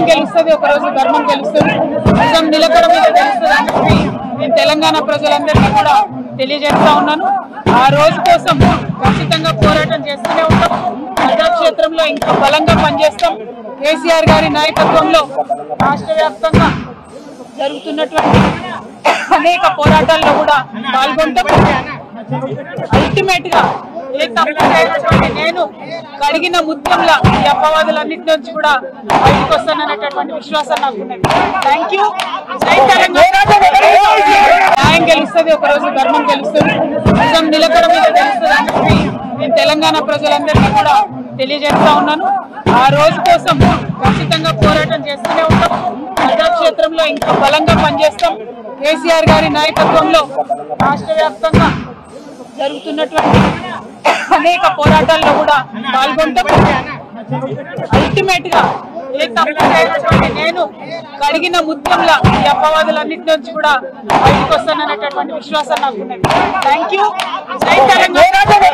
న్యాయం గెలుస్తుంది ఒక రోజు ధర్మం గెలుస్తుంది నిజం నిలకడ మీద గెలుస్తుంది అని చెప్పి నేను తెలంగాణ ప్రజలందరికీ కూడా తెలియజేస్తా ఉన్నాను ఆ రోజు కోసం ఖచ్చితంగా పోరాటం చేస్తూనే ఉంటాం ప్రజాక్షేత్రంలో ఇంకా బలంగా పనిచేస్తాం కేసీఆర్ గారి నాయకత్వంలో రాష్ట్ర వ్యాప్తంగా జరుగుతున్నటువంటి అనేక పోరాటాల్లో కూడా పాల్గొంటాం అల్టిమేట్ గా ఏ తప్పు చేయనటువంటి నేను కడిగిన ముత్యంలా ఈ అపవాదులన్నిటి నుంచి కూడా బయటకు వస్తాననేటటువంటి విశ్వాసం నాకు ఉన్నది థ్యాంక్ యూ జై తెలంగాణ న్యాయం గెలుస్తుంది ఒక రోజు ధర్మం గెలుస్తుంది నిజం నిలకడ మీద గెలుస్తుంది అని చెప్పి నేను తెలంగాణ ప్రజలందరికీ కూడా తెలియజేస్తా ఉన్నాను ఆ రోజు కోసం ఖచ్చితంగా పోరాటం చేస్తూనే ఉంటాం ప్రజాక్షేత్రంలో ఇంకా బలంగా పనిచేస్తాం కేసీఆర్ గారి నాయకత్వంలో రాష్ట్ర వ్యాప్తంగా జరుగుతున్నటువంటి అనేక పోరాటాల్లో కూడా పాల్గొంటాం అల్టిమేట్ గా ఏ తప్పు చేయనటువంటి నేను కడిగిన ముత్యంలా ఈ అపవాదులన్నిటి నుంచి కూడా బయటకు వస్తాననేటటువంటి విశ్వాసం నాకు ఉన్నది థ్యాంక్ యూ జై తెలంగాణ